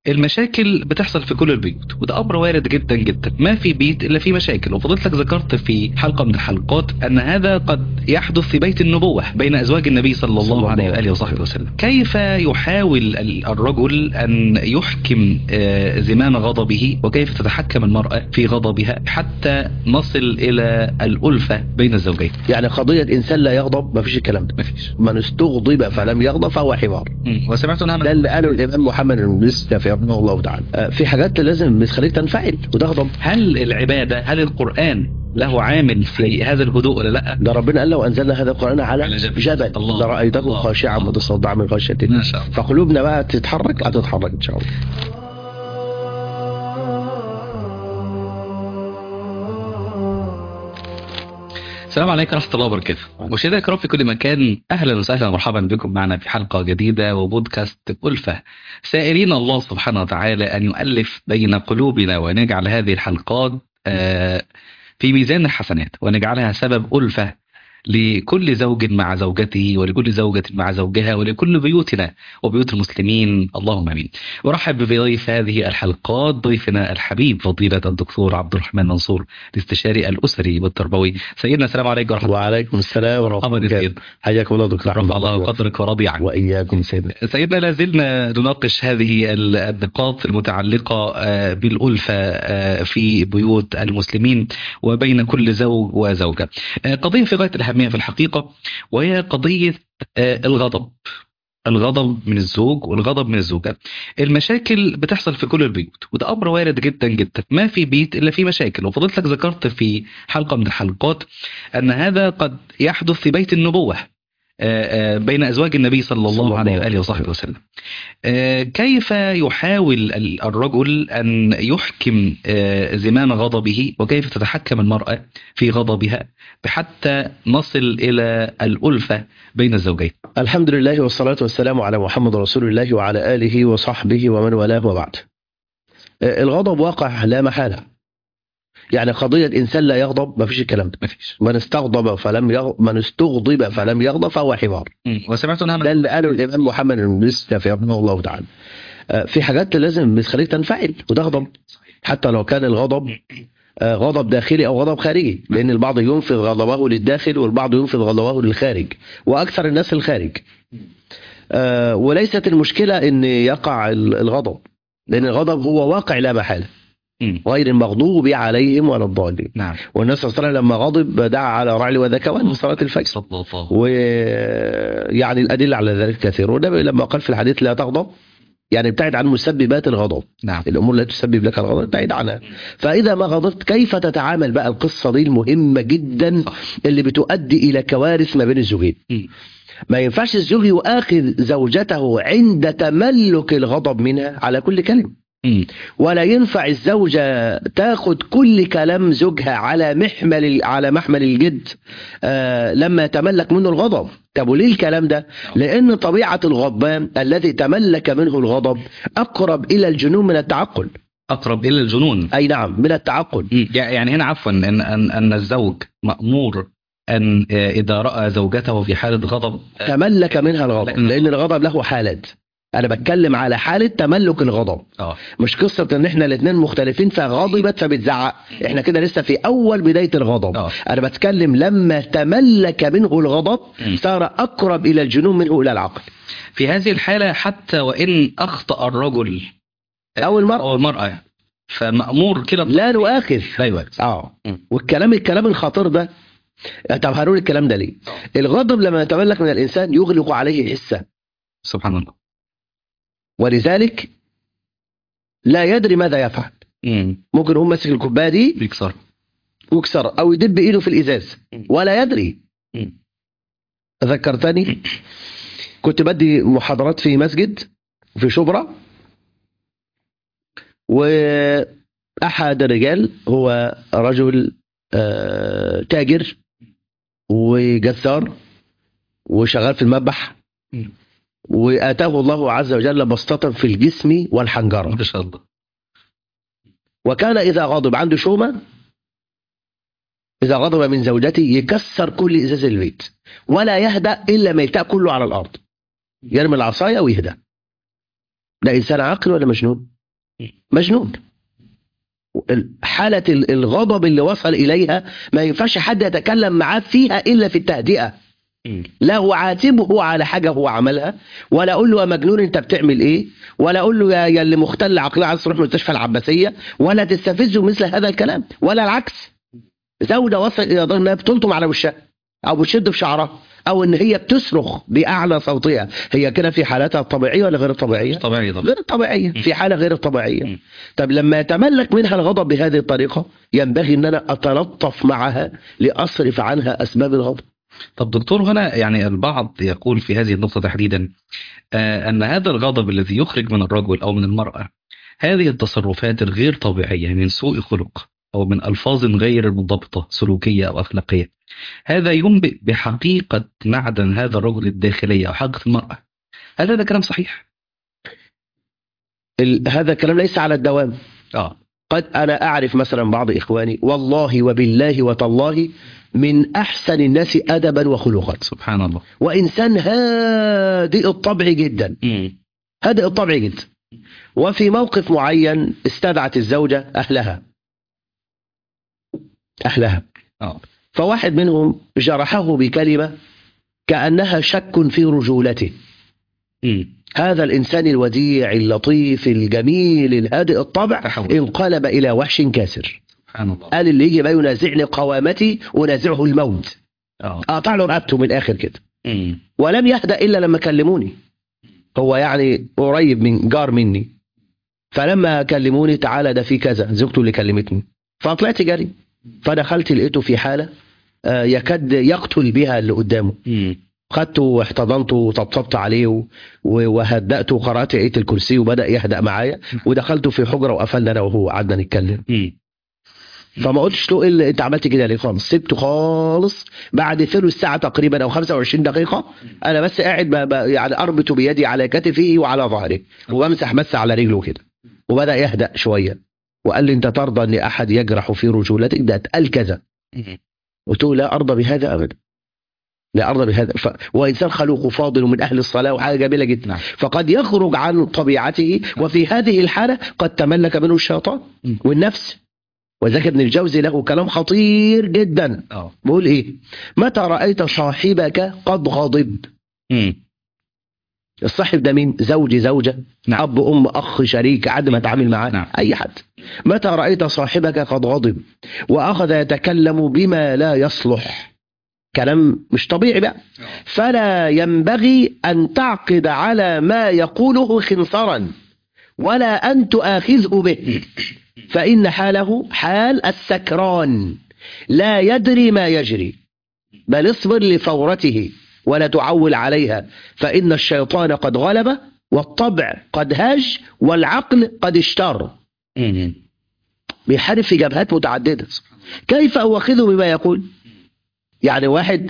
المشاكل بتحصل في كل البيوت وده امر وارد جدا جدا ما في بيت الا فيه مشاكل وفضلتك ذكرت في حلقه من الحلقات ان هذا قد يحدث في بيت النبوه بين ازواج النبي صلى الله, صلى الله عليه واله وصحبه وسلم كيف يحاول ال- الرجل ان يحكم آه، زمام غضبه وكيف تتحكم المراه في غضبها حتى نصل الى الالفه بين الزوجين يعني قضية إنسان لا يغضب ما فيش الكلام ده مفيش من استغضب فلم يغضب فهو حمار مم. وسمعت انها ده اللي قاله الإمام محمد بن الشافعي رحمه الله تعالى آه، في حاجات لازم بتخليك تنفعل وتغضب هل العباده هل القران له عامل في هذا الهدوء ولا لا؟ ده ربنا قال لو أنزلنا هذا القرآن على على جبل. جبل الله. لرأيته الله. خاشعا الله. متصدعا من خشية الله ما شاء الله فقلوبنا بقى تتحرك هتتحرك إن شاء الله السلام عليكم ورحمة الله وبركاته مشاهدينا الكرام في كل مكان أهلا وسهلا ومرحبا بكم معنا في حلقة جديدة وبودكاست ألفة سائلين الله سبحانه وتعالى أن يؤلف بين قلوبنا ونجعل هذه الحلقات آه، في ميزان الحسنات ونجعلها سبب ألفة لكل زوج مع زوجته ولكل زوجة مع زوجها ولكل بيوتنا وبيوت المسلمين اللهم امين. ارحب بضيف هذه الحلقات ضيفنا الحبيب فضيلة الدكتور عبد الرحمن منصور الاستشاري الاسري والتربوي. سيدنا السلام عليكم ورحمة الله وعليكم السلام ورحمة الله أمر وبركاته سيد حياكم الله دكتور أحمد رفع الله قدرك ورضي عنك. وإياكم سيدنا سيدنا لازلنا نناقش هذه ال- النقاط المتعلقة آه، بالألفة آه، في بيوت المسلمين وبين كل زوج وزوجة آه، قضية في غاية الأهمية في الحقيقة وهي قضية آه، الغضب الغضب من الزوج والغضب من الزوجة المشاكل بتحصل في كل البيوت وده أمر وارد جدا جدا ما في بيت إلا فيه مشاكل وفضلتك ذكرت في حلقة من الحلقات أن هذا قد يحدث في بيت النبوة آه، آه، بين أزواج النبي صلى صلى الله الله عليه عليه وآله وصحبه وسلم آه، كيف يحاول ال- الرجل أن يحكم آه، زمام غضبه وكيف تتحكم المرأة في غضبها حتى نصل إلى الألفة بين الزوجين الحمد لله والصلاة والسلام على محمد رسول الله وعلى آله وصحبه ومن والاه وبعد آه، الغضب واقع لا محالة يعني قضية إنسان لا يغضب ما فيش الكلام ده مفيش من استغضب فلم يغضب من استغضب فلم يغضب فهو حمار مم. وسمعت أنها ده اللي قاله الإمام محمد بن الشافعي رحمه الله تعالى آه، في حاجات لازم بتخليك تنفعل وتغضب حتى لو كان الغضب آه، غضب داخلي او غضب خارجي لان البعض ينفذ غضبه للداخل والبعض ينفذ غضبه للخارج واكثر الناس الخارج آه، وليست المشكله ان يقع ال- الغضب لان الغضب هو واقع لا محاله مم. غير المغضوب عليهم ولا الضالين نعم والنبي صلى الله عليه وسلم لما غضب دعا على رعل وذكوان في صلاه الفجر صلى الله ويعني الأدلة على ذلك كثيرة والنبي لما قال في الحديث لا تغضب يعني ابتعد عن مسببات الغضب نعم الأمور التي تسبب لك الغضب ابتعد عنها فإذا ما غضبت كيف تتعامل بقى القصة دي المهمة جدا صح. اللي بتؤدي إلى كوارث ما بين الزوجين مم. ما ينفعش الزوج يؤاخذ زوجته عند تملك الغضب منها على كل كلمة مم. ولا ينفع الزوجة تاخد كل كلام زوجها على محمل على محمل الجد آه لما يتملك منه الغضب طب وليه الكلام ده لأن طبيعة الغضبان الذي تملك منه الغضب أقرب إلى الجنون من التعقل أقرب إلى الجنون أي نعم من التعقل مم. يعني هنا عفوا أن أن أن الزوج مأمور أن آه، إذا رأى زوجته في حالة غضب آه، تملك منها الغضب لأن- لأن الغضب له حالات أنا بتكلم على حالة تملك الغضب اه مش قصة إن إحنا الاتنين مختلفين فغضبت فبتزعق إحنا كده لسه في أول بداية الغضب اه أنا بتكلم لما تملك منه الغضب مم. صار أقرب إلى الجنون منه إلى العقل في هذه الحالة حتى وإن أخطأ الرجل أو المرأة أو المرأة فمأمور كده لا نؤاخذ لا يؤاخذ اه مم. والكلام الكلام الخطير ده طب هنقول الكلام ده ليه؟ الغضب لما يتملك من الإنسان يغلق عليه حسه سبحان الله ولذلك لا يدري ماذا يفعل مم. ممكن يقوم ماسك الكوبايه دي بيكسر ويكسر او يدب ايده في الازاز مم. ولا يدري مم. ذكرتني كنت بدي محاضرات في مسجد في شبرا واحد الرجال هو رجل آه، تاجر وجزار وشغال في المذبح مم. واتاه الله عز وجل بسطه في الجسم والحنجره ما شاء الله وكان إذا غضب عنده شومة إذا غضب من زوجته يكسر كل إزاز البيت ولا يهدأ إلا ما يلتقى كله على الأرض يرمي العصاية ويهدأ ده إنسان عاقل ولا مجنون مجنون حالة ال- الغضب اللي وصل إليها ما ينفعش حد يتكلم معاه فيها إلا في التهدئة لا هو عاتبه على حاجة هو عملها ولا أقول له يا مجنون أنت بتعمل إيه ولا أقول له يا, يا اللي مختل عقلية عايز تروح مستشفى العباسية ولا تستفزه مثل هذا الكلام ولا العكس زوجة وصل إلى درجة إنها بتلطم على وشها أو بتشد في شعرها أو إن هي بتصرخ بأعلى صوتها هي كده في حالاتها الطبيعية ولا غير الطبيعية؟ طبيعي طبعا غير الطبيعية في حالة غير م. الطبيعية طب لما يتملك منها الغضب بهذه الطريقة ينبغي ان انا اتلطف معها لاصرف عنها اسباب الغضب طب دكتور هنا يعني البعض يقول في هذه النقطة تحديدا آه أن هذا الغضب الذي يخرج من الرجل أو من المرأة هذه التصرفات الغير طبيعية من سوء خلق أو من ألفاظ غير منضبطة سلوكية أو أخلاقية هذا ينبئ بحقيقة معدن هذا الرجل الداخلية أو حقيقة المرأة هل هذا كلام صحيح؟ ال- هذا الكلام ليس على الدوام آه قد انا اعرف مثلا بعض اخواني والله وبالله وتالله من احسن الناس ادبا وخلقا سبحان الله وانسان هادئ الطبع جدا مم. هادئ الطبع جدا وفي موقف معين استدعت الزوجة أهلها أهلها آه فواحد منهم جرحه بكلمة كأنها شك في رجولته مم. هذا الإنسان الوديع اللطيف الجميل الهادئ الطبع تحول. انقلب إلى وحش كاسر سبحان الله قال اللي يجي بقى ينازعني قوامتي ونازعه الموت آه قطع له رقبته من الآخر كده مم. ولم يهدأ إلا لما كلموني هو يعني قريب من جار مني فلما كلموني تعالى ده في كذا زوجته اللي كلمتني فطلعت جري فدخلت لقيته في حالة آه، يكاد يقتل بها اللي قدامه مم. خدته واحتضنته وطبطبت عليه و- و- وهدأته وقرأت آية الكرسي وبدأ يهدأ معايا ودخلته في حجرة وقفلنا أنا وهو قعدنا نتكلم مم. فما قلتش له ايه اللي انت عملت كده ليه خالص سبته خالص بعد ثلث ساعه تقريبا او 25 دقيقه انا بس قاعد ب- ب- يعني اربط بيدي على كتفه وعلى ظهره وبمسح بس على رجله كده وبدا يهدأ شويه وقال لي انت ترضى ان احد يجرح في رجولتك ده اتقال كذا مم. قلت له لا ارضى بهذا ابدا لا ارضى بهذا ف... وانسان خلوق وفاضل ومن اهل الصلاه وحاجه جميله جدا نعم فقد يخرج عن طبيعته وفي هذه الحاله قد تملك منه الشيطان مم. والنفس وذاك ابن الجوزي له كلام خطير جدا آه بيقول ايه متى رأيت صاحبك قد غضب مم. الصاحب ده مين زوج زوجة نعم. أب أم أخ شريك عد ما تعامل معاه نعم. أي حد متى رأيت صاحبك قد غضب وأخذ يتكلم بما لا يصلح كلام مش طبيعي بقى فلا ينبغي أن تعقد على ما يقوله خنصرا ولا أن تؤاخذه به فإن حاله حال السكران لا يدري ما يجري بل اصبر لفورته ولا تعول عليها فإن الشيطان قد غلب والطبع قد هاج والعقل قد اشتر مم. بيحارب في جبهات متعددة كيف أواخذه بما يقول يعني واحد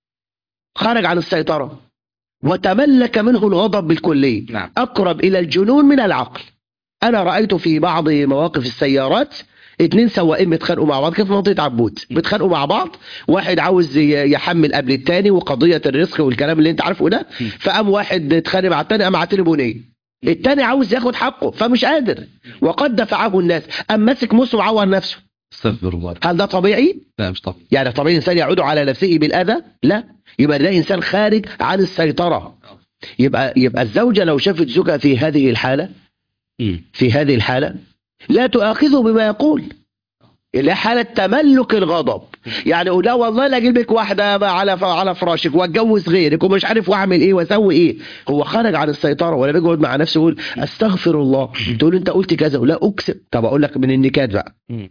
خرج عن السيطرة وتملك منه الغضب بالكلية نعم أقرب إلى الجنون من العقل أنا رأيت في بعض مواقف السيارات اتنين سواقين بيتخانقوا مع بعض كيف في منطقة عبود بيتخانقوا مع بعض واحد عاوز ي- يحمل قبل التاني وقضية الرزق والكلام اللي انت عارفه ده م. فقام واحد اتخانق مع التاني قام عاتله بنيه التاني عاوز ياخد حقه فمش قادر وقد دفعه الناس قام ماسك موسه وعور نفسه استغفر الله هل ده طبيعي؟ لا مش طبيعي يعني طبيعي الانسان يعود على نفسه بالاذى؟ لا يبقى ده انسان خارج عن السيطره يبقى يبقى الزوجه لو شافت زوجها في هذه الحاله مم. في هذه الحالة لا تؤاخذه بما يقول اللي حالة تملك الغضب يعني أقول لا والله لا اجيب لك واحدة بقى على على فراشك واتجوز غيرك ومش عارف واعمل ايه واسوي ايه هو خرج عن السيطرة ولا بيقعد مع نفسه يقول استغفر الله تقول انت قلت كذا ولا اكسب طب اقول لك من النكات بقى مم.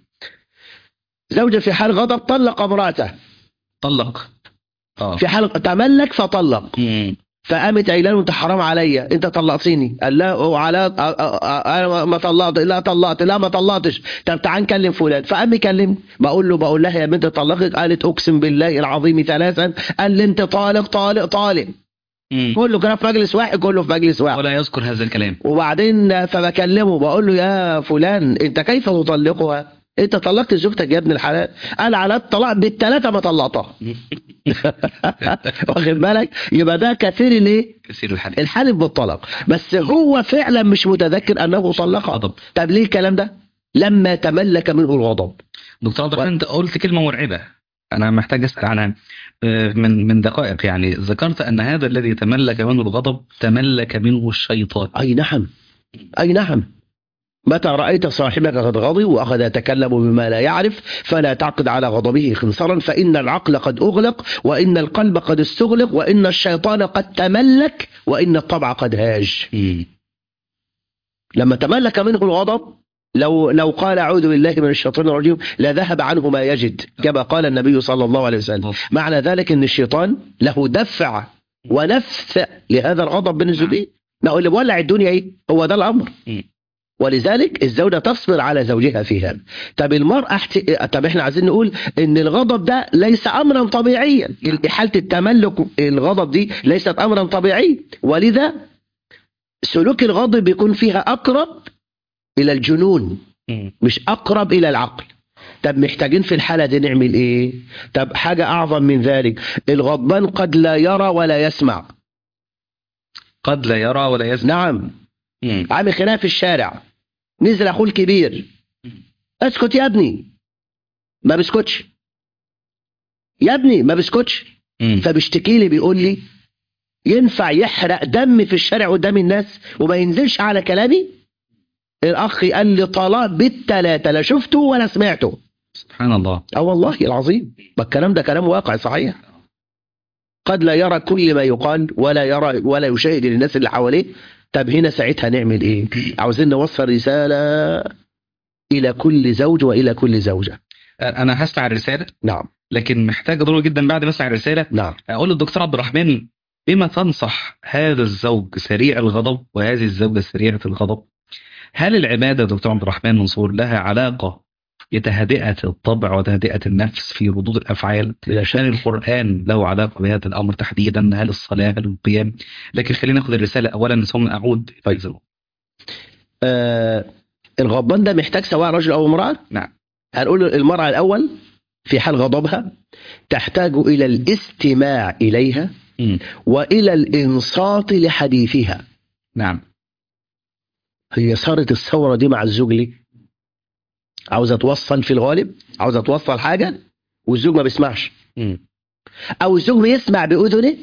زوجة في حال غضب طلق امرأته طلق اه في حال تملك فطلق مم. فقامت قايله له انت حرام عليا انت طلقتني قال لا وعلى أ- أ- أ- انا ما طلقت لا طلقت لا ما طلقتش طب تعال نكلم فلان فقام يكلمني بقول له بقول لها يا بنت طلقك قالت اقسم بالله العظيم ثلاثا قال لي انت طالق طالق طالق مم. كله كان في مجلس واحد كله في مجلس واحد ولا يذكر هذا الكلام وبعدين فبكلمه بقول له يا فلان انت كيف تطلقها انت طلقت زوجتك يا ابن الحلال انا على الطلاق بالثلاثه ما طلقتها واخد بالك يبقى ده كثير الايه كثير الحديث الحالف بالطلاق بس هو فعلا مش متذكر انه طلقها غضب طب ليه الكلام ده لما تملك منه الغضب دكتور عبد الرحمن انت قلت كلمه مرعبه انا محتاج اسال عنها آه، من من دقائق يعني ذكرت ان هذا الذي تملك منه الغضب تملك منه الشيطان اي نعم اي نعم متى رأيت صاحبك قد غضب وأخذ يتكلم بما لا يعرف فلا تعقد على غضبه خنصرا فإن العقل قد أغلق وإن القلب قد استغلق وإن الشيطان قد تملك وإن الطبع قد هاج مم. لما تملك منه الغضب لو لو قال أعوذ بالله من الشيطان الرجيم لذهب عنه ما يجد كما قال النبي صلى الله عليه وسلم معنى ذلك أن الشيطان له دفع ونفث لهذا الغضب بالنسبة ليه ما هو اللي مولع الدنيا ايه هو ده الامر مم. ولذلك الزوجة تصبر على زوجها في هذا طب المرأة احت... طب احنا عايزين نقول ان الغضب ده ليس امرا طبيعيا حالة التملك الغضب دي ليست امرا طبيعيا ولذا سلوك الغضب بيكون فيها اقرب الى الجنون مم. مش اقرب الى العقل طب محتاجين في الحالة دي نعمل ايه طب حاجة اعظم من ذلك الغضبان قد لا يرى ولا يسمع قد لا يرى ولا يسمع نعم مم. عامل خناقه في الشارع نزل اخوه الكبير اسكت يا ابني ما بسكتش يا ابني ما بسكتش مم. فبيشتكي لي بيقول لي ينفع يحرق دم في الشارع قدام الناس وما ينزلش على كلامي الاخ قال لي طلاق بالتلاتة لا شفته ولا سمعته سبحان الله اه والله العظيم ما الكلام ده كلام واقع صحيح قد لا يرى كل ما يقال ولا يرى ولا يشاهد الناس اللي حواليه طب هنا ساعتها نعمل ايه عاوزين نوصل رسالة الى كل زوج والى كل زوجة انا هسمع الرساله نعم لكن محتاج ضروري جدا بعد ما اسمع الرساله نعم اقول للدكتور عبد الرحمن بما تنصح هذا الزوج سريع الغضب وهذه الزوجه سريعه الغضب هل العباده دكتور عبد الرحمن منصور لها علاقه بتهدئه الطبع وتهدئه النفس في ردود الافعال عشان القران له علاقه بهذا الامر تحديدا هل الصلاه هل القيام لكن خلينا ناخذ الرساله اولا ثم اعود فيصل آه الغضبان ده محتاج سواء رجل او امرأة نعم هنقول المرأة الاول في حال غضبها تحتاج الى الاستماع اليها مم. والى الانصات لحديثها نعم هي صارت الثورة دي مع الزوج ليه عاوزة توصل في الغالب عاوزة توصل حاجة والزوج ما بيسمعش مم. او الزوج بيسمع باذنه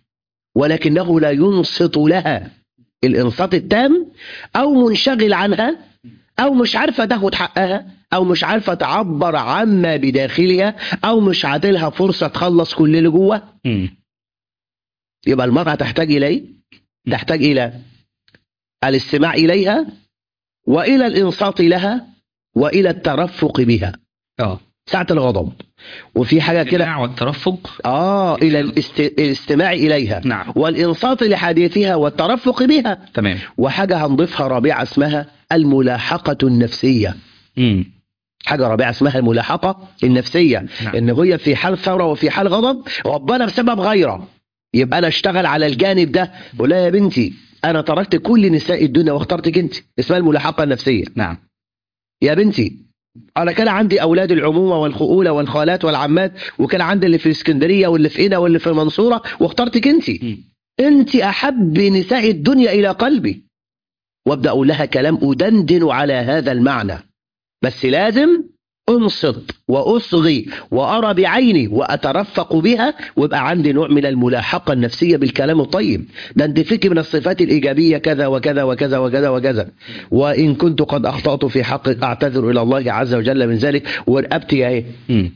ولكنه لا ينصت لها الانصات التام او منشغل عنها او مش عارفه تاخد حقها او مش عارفه تعبر عما بداخلها او مش عادلها فرصه تخلص كل اللي جوه مم. يبقى المراه تحتاج اليه تحتاج الى الاستماع اليها والى الانصات لها والى الترفق بها اه ساعه الغضب وفي حاجه كده الاستماع والترفق اه الى الاست... الاستماع اليها نعم والإنصات لحديثها والترفق بها تمام وحاجة هنضيفها رابعة اسمها الملاحقة النفسية مم. حاجة رابعة اسمها الملاحقة النفسية نعم. إن هي في حال ثورة وفي حال غضب ربنا بسبب غيره يبقى أنا أشتغل على الجانب ده ولا يا بنتي أنا تركت كل نساء الدنيا واخترتك أنت اسمها الملاحقة النفسية نعم يا بنتي انا كان عندي اولاد العمومه والخؤوله والخالات والعمات وكان عندي اللي في اسكندريه واللي في قنا واللي في المنصوره واخترتك انت مم. انت احب نساء الدنيا الى قلبي وابدا اقول لها كلام ادندن على هذا المعنى بس لازم انصت واصغي وارى بعيني واترفق بها ويبقى عندي نوع من الملاحقه النفسيه بالكلام الطيب ده انت فيك من الصفات الايجابيه كذا وكذا وكذا وكذا وكذا وان كنت قد اخطات في حقك اعتذر الى الله عز وجل من ذلك ورقبتي اهي مم.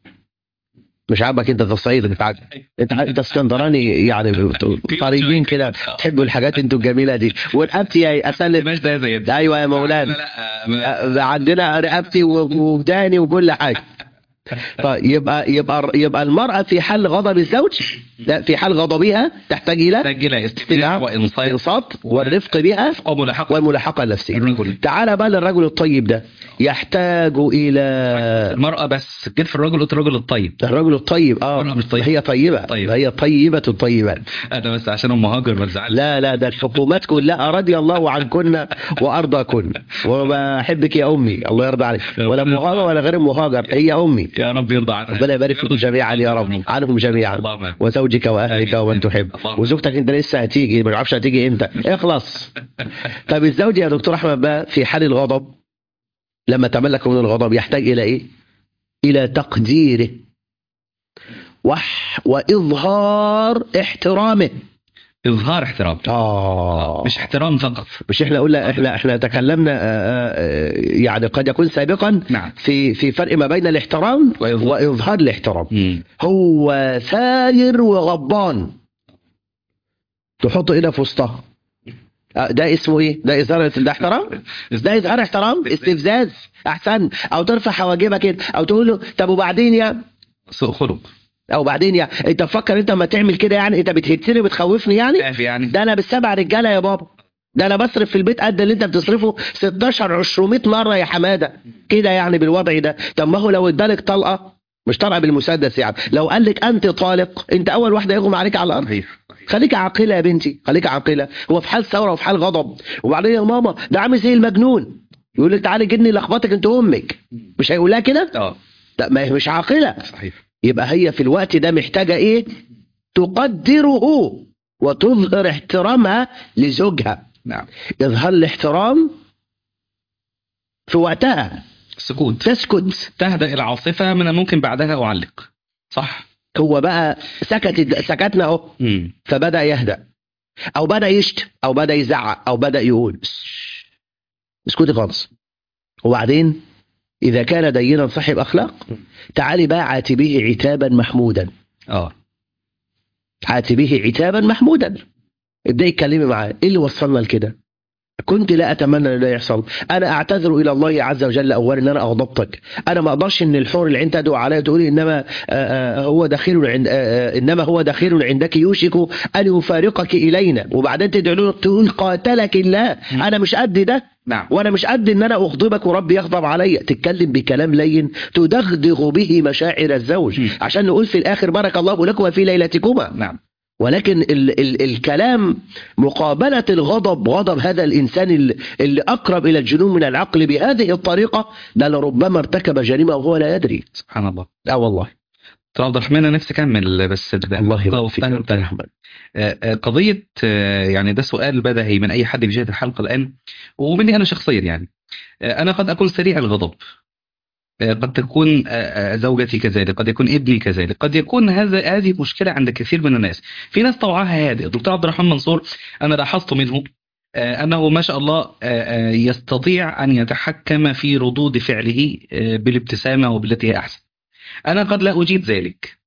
مش عاجبك انت في الصعيد انت عاجب. انت انت اسكندراني يعني طريقين كده تحبوا الحاجات انتوا الجميله دي ورقبتي اهي اسلم ماشي ده زي ده ايوه يا مولانا لا ما- آه، عندنا رقبتي و- وداني وكل حاجه طيب يبقى يبقى يبقى المراه في حال غضب الزوج لا في حال غضبها تحتاج الى تحتاج الى استماع وانصات الانصات والرفق بها وملاحقه والملاحقه النفسيه الرجل تعال بقى للرجل الطيب ده يحتاج الى المرأة بس جيت في الرجل قلت الرجل الطيب الرجل الطيب اه المرأة مش طيبة. هي طيبة طيبة. هي طيبة الطيبات انا بس عشان ام هاجر ما تزعلش لا لا ده الحكومات كلها رضي الله عنكن وارضاكن وبحبك يا امي الله يرضى عليك ولا مهاجر ولا غير مهاجر هي امي يا رب يرضى عنها ربنا يبارك فيكم جميعا يا رب عنهم جميعا اللهم آمين. وزوجك واهلك آمين. ومن تحب اللهم. وزوجتك انت لسه هتيجي ما تعرفش هتيجي امتى اخلص طب الزوج يا دكتور احمد بقى في حال الغضب لما تملك من الغضب يحتاج الى ايه الى تقديره وح واظهار احترامه اظهار احترام اه مش احترام فقط مش احنا قلنا احنا احنا تكلمنا آه، آه، يعني قد يكون سابقا نعم في في فرق ما بين الاحترام وإظهار. واظهار الاحترام مم. هو ثاير وغضبان تحط ايدها في وسطها آه، ده اسمه ايه؟ ده اظهار ده احترام؟ ده اظهار احترام؟ استفزاز احسن او ترفع حواجبك كده او تقول له طب وبعدين يا سوء خلق او بعدين يا انت فكر انت ما تعمل كده يعني انت بتهتني وبتخوفني يعني كافي يعني ده انا بالسبع رجاله يا بابا ده انا بصرف في البيت قد اللي انت بتصرفه 16 200 مره يا حماده كده يعني بالوضع ده طب ما هو لو ادالك طلقه مش طلقه بالمسدس يعني لو قال لك انت طالق انت اول واحده يغمى عليك على الارض صحيح خليك عاقله يا بنتي خليك عاقله هو في حال ثوره وفي حال غضب وبعدين يا ماما ده عامل زي المجنون يقول لك تعالي جني لخبطك انت امك مش هيقولها كده اه لا ما هي مش عاقله صحيح يبقى هي في الوقت ده محتاجه ايه تقدره وتظهر احترامها لزوجها نعم اظهار الاحترام في وقتها السكوت تسكت تهدأ العاصفة من الممكن بعدها أعلق صح هو بقى سكت سكتنا اهو مم. فبدا يهدأ او بدا يشتم او بدا يزعق او بدا يقول اسكتي خالص وبعدين اذا كان دينا صاحب اخلاق تعالي بقى عاتبيه عتابا محمودا اه عاتبيه عتابا محمودا ابدأي اتكلمي معاه ايه اللي وصلنا لكده كنت لا اتمنى ان ده يحصل انا اعتذر الى الله عز وجل اولا ان انا اغضبتك انا ما اقدرش ان الحور العين تدعو عليا تقولي انما آآ آآ هو دخيل عند آآ انما هو دخيل عندك يوشك ان يفارقك الينا وبعدين تدعو له تقول قاتلك الله انا مش قد ده نعم وانا مش قد ان انا اغضبك وربي يغضب عليا تتكلم بكلام لين تدغدغ به مشاعر الزوج م. عشان نقول في الاخر بارك الله لكما في ليلتكما نعم ولكن ال ال الكلام مقابلة الغضب غضب هذا الإنسان ال- اللي أقرب إلى الجنون من العقل بهذه الطريقة ده لربما ارتكب جريمة وهو لا يدري سبحان الله اه والله طب عبد الرحمن انا نفسي اكمل بس ده الله يبارك فيك وقتها- ربنا يرحمك. آه، آه، قضية آه، يعني ده سؤال بدهي من أي حد بيشاهد الحلقة الآن ومني أنا شخصيا يعني آه، أنا قد أكون سريع الغضب آه، قد تكون آه، آه، زوجتي كذلك قد يكون ابني كذلك قد يكون هذا هذه مشكلة عند كثير من الناس في ناس طوعها هادئ دكتور عبد الرحمن منصور أنا لاحظت منه آه، أنه ما شاء الله آه، آه، يستطيع أن يتحكم في ردود فعله آه، بالابتسامة وبالتي هي أحسن أنا قد لا أجيد ذلك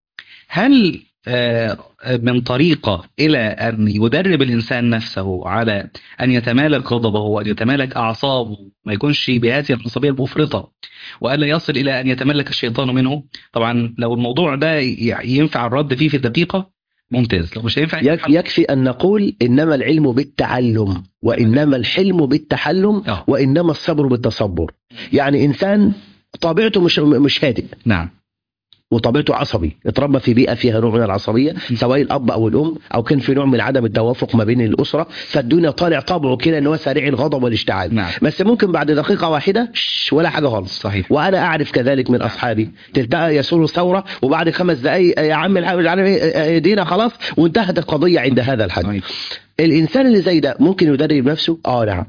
هل آه، من طريقة إلى أن يدرب الإنسان نفسه على أن يتمالك غضبه وأن يتمالك أعصابه ما يكونش بهذه العصبية المفرطة وألا يصل إلى أن يتملك الشيطان منه طبعا لو الموضوع ده ي- ينفع الرد فيه في دقيقة ممتاز لو مش هينفع يك- يكفي أن نقول إنما العلم بالتعلم وإنما الحلم بالتحلم آه. وإنما الصبر بالتصبر يعني إنسان طبيعته مش مش هادئ نعم وطبيعته عصبي اتربى في بيئه فيها نوع من العصبيه سواء الاب او الام او كان في نوع من عدم التوافق ما بين الاسره فالدنيا طالع طبعه كده ان هو سريع الغضب والاشتعال نعم بس ممكن بعد دقيقه واحده شش، ولا حاجه خالص صحيح وانا اعرف كذلك من اصحابي تلتقى يسور ثوره وبعد خمس دقائق يا عم الحاج مش عارف ايه ايدينا خلاص وانتهت القضيه عند هذا الحد صحيح. الانسان اللي زي ده ممكن يدرب نفسه اه نعم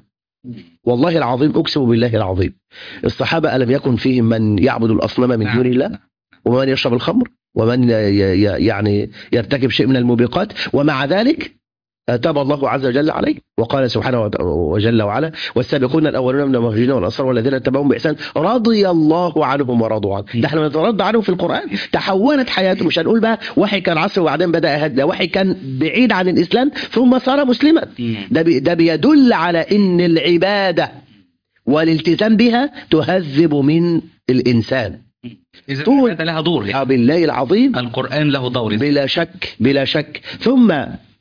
والله العظيم اقسم بالله العظيم الصحابه الم يكن فيهم من يعبد الاصنام من نعم. دون الله ومن يشرب الخمر ومن ي- ي- يعني يرتكب شيء من الموبقات ومع ذلك تاب الله عز وجل عليه وقال سبحانه وت- وجل وعلا والسابقون الاولون من المهاجرين والانصار والذين اتبعوهم باحسان رضي الله عنهم ورضوا عنه ده احنا بنترضى عنهم في القران تحولت حياته مش هنقول بقى واحد كان عصر وبعدين بدا يهدى ده واحد كان بعيد عن الاسلام ثم صار مسلما مم. ده بي ده بيدل على ان العباده والالتزام بها تهذب من الانسان اذا طول- العباده لها دور يعني. آه، بالله العظيم القران له دور بلا شك بلا شك ثم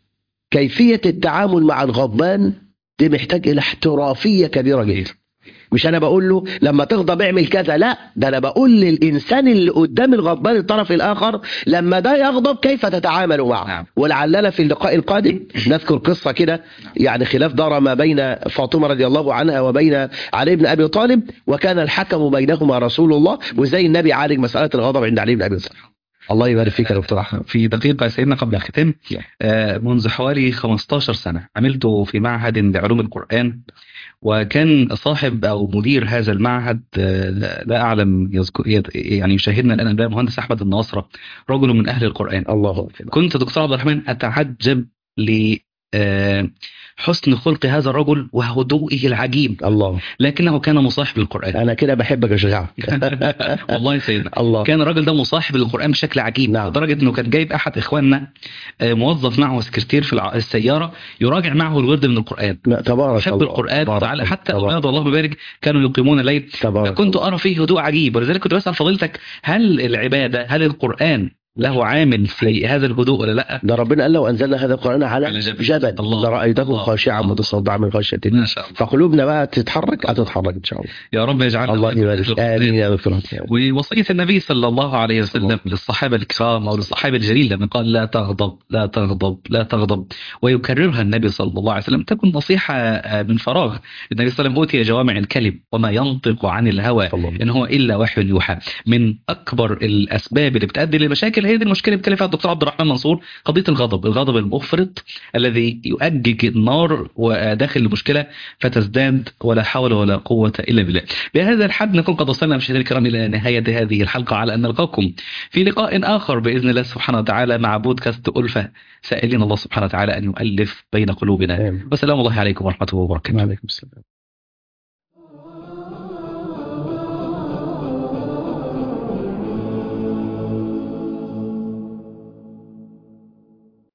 كيفية التعامل مع الغضبان دي محتاج إلى احترافية كبيرة جدا مش أنا بقول له لما تغضب اعمل كذا لا ده أنا بقول للإنسان اللي قدام الغضبان الطرف الآخر لما ده يغضب كيف تتعامل معه نعم. ولعلنا في اللقاء القادم نذكر قصة كده يعني خلاف دار ما بين فاطمة رضي الله عنها وبين علي بن أبي طالب وكان الحكم بينهما رسول الله وزي النبي عالج مسألة الغضب عند علي بن أبي طالب الله يبارك فيك يا دكتور أحمد في دقيقة سيدنا قبل الختام آه، منذ حوالي 15 سنة عملت في معهد لعلوم القرآن وكان صاحب أو مدير هذا المعهد آه، لا لا أعلم يذكر يد- يعني يشاهدنا الآن ده مهندس أحمد الناصرة رجل من أهل القرآن الله أكبر كنت دكتور عبد الرحمن أتعجب ل آه، حسن خلق هذا الرجل وهدوئه العجيب الله لكنه كان مصاحب للقرآن انا كده بحبك اشجعك والله يا سيدنا الله كان الراجل ده مصاحب للقرآن بشكل عجيب نعم. لدرجة انه كان جايب احد اخواننا آه، موظف معه سكرتير في الع- السيارة يراجع معه الورد من القرآن لا، تبارك يحب الله القرآن تبارك تعالى الله. حتى تبارك, أولاد الله مبارك كانوا يقيمون الليل تبارك كنت أرى فيه هدوء عجيب ولذلك كنت بسأل فضيلتك هل العبادة هل القرآن له عامل في هذا الهدوء ولا لا؟ ده ربنا قال لو انزلنا هذا القران على على جبل. جبل الله. لرايته الله. خاشعا الله. متصدعا من خشيه الله ما شاء الله فقلوبنا بقى تتحرك هتتحرك ان شاء الله يا رب يجعلنا الله وإياكم يبارك في القرآن. امين يا دكتور ووصية النبي صلى الله عليه وسلم للصحابة الكرام أو للصحابة الجليل لما قال لا تغضب لا تغضب لا تغضب ويكررها النبي صلى الله عليه وسلم تكن نصيحة آه، من فراغ النبي صلى الله عليه وسلم أوتي جوامع الكلم وما ينطق عن الهوى الله. إن هو إلا وحي يوحى من أكبر الأسباب اللي بتؤدي للمشاكل هي دي المشكلة اللي بيتكلم فيها الدكتور عبد الرحمن منصور قضية الغضب الغضب المفرط الذي يؤجج النار وداخل المشكلة فتزداد ولا حول ولا قوة إلا بالله بهذا الحد نكون قد وصلنا مشاهدينا الكرام إلى نهاية هذه الحلقة على أن نلقاكم في لقاء آخر بإذن الله سبحانه وتعالى مع بودكاست ألفة سائلين الله سبحانه وتعالى أن يؤلف بين قلوبنا آمين. وسلام الله عليكم ورحمة الله وبركاته وعليكم السلام